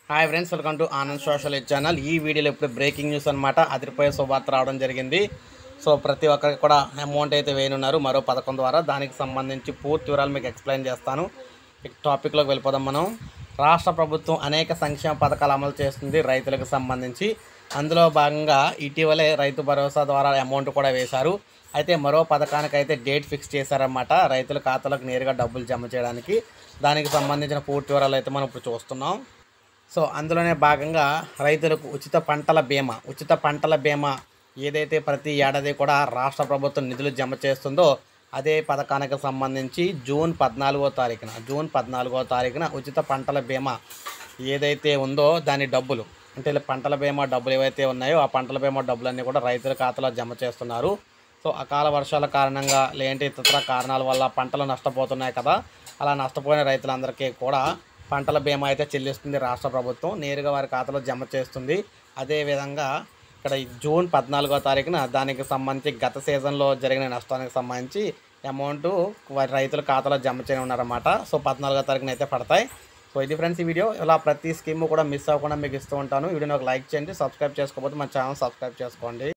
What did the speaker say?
hi friends welcome to Anand social channel ఈ వీడియోలో ఇప్పుడు బ్రేకింగ్ న్యూస్ అనమాట అదిరిపోయే శుభార్త రావడం జరిగింది సో ప్రతి ఒక్కరికి కూడా అమౌంట్ అయితే వేయనున్నారు మరో పథకం ద్వారా దానికి సంబంధించి పూర్తి వివరాలు మీకు ఎక్స్ప్లెయిన్ చేస్తాను ఇక టాపిక్లోకి వెళ్ళిపోదాం మనం రాష్ట్ర ప్రభుత్వం అనేక సంక్షేమ పథకాలు అమలు చేస్తుంది రైతులకు సంబంధించి అందులో భాగంగా ఇటీవలే రైతు భరోసా ద్వారా అమౌంట్ కూడా వేశారు అయితే మరో పథకానికి అయితే డేట్ ఫిక్స్ చేశారన్నమాట రైతుల ఖాతాలకు నేరుగా డబ్బులు జమ చేయడానికి దానికి సంబంధించిన పూర్తి వివరాలు అయితే మనం ఇప్పుడు చూస్తున్నాం సో అందులోనే భాగంగా రైతులకు ఉచిత పంటల బీమా ఉచిత పంటల బీమా ఏదైతే ప్రతి ఏడాది కూడా రాష్ట్ర ప్రభుత్వం నిధులు జమ చేస్తుందో అదే పథకానికి సంబంధించి జూన్ పద్నాలుగో తారీఖున జూన్ పద్నాలుగో తారీఖున ఉచిత పంటల బీమా ఏదైతే ఉందో దాని డబ్బులు అంటే ఇలా పంటల బీమా డబ్బులు ఏవైతే ఉన్నాయో ఆ పంటల బీమా డబ్బులన్నీ కూడా రైతుల ఖాతాలో జమ చేస్తున్నారు సో అకాల వర్షాల కారణంగా లేదంటే ఇతర కారణాల వల్ల పంటలు నష్టపోతున్నాయి కదా అలా నష్టపోయిన రైతులందరికీ కూడా పంటల బీమా అయితే చెల్లిస్తుంది రాష్ట్ర ప్రభుత్వం నేరుగా వారి ఖాతాలో జమ చేస్తుంది అదేవిధంగా ఇక్కడ ఈ జూన్ పద్నాలుగో తారీఖున దానికి సంబంధించి గత సీజన్లో జరిగిన నష్టానికి సంబంధించి అమౌంట్ వారి రైతుల ఖాతాలో జమ చేయని ఉన్నారన్నమాట సో పద్నాలుగో తారీఖున అయితే పడతాయి సో ఇది ఫ్రెండ్స్ ఈ వీడియో ఇలా ప్రతి స్కీమ్ కూడా మిస్ అవ్వకుండా మీకు ఇస్తూ ఉంటాను ఈ వీడియోని ఒక లైక్ చేయండి సబ్స్క్రైబ్ చేసుకోకపోతే మన ఛానల్ సబ్స్క్రైబ్ చేసుకోండి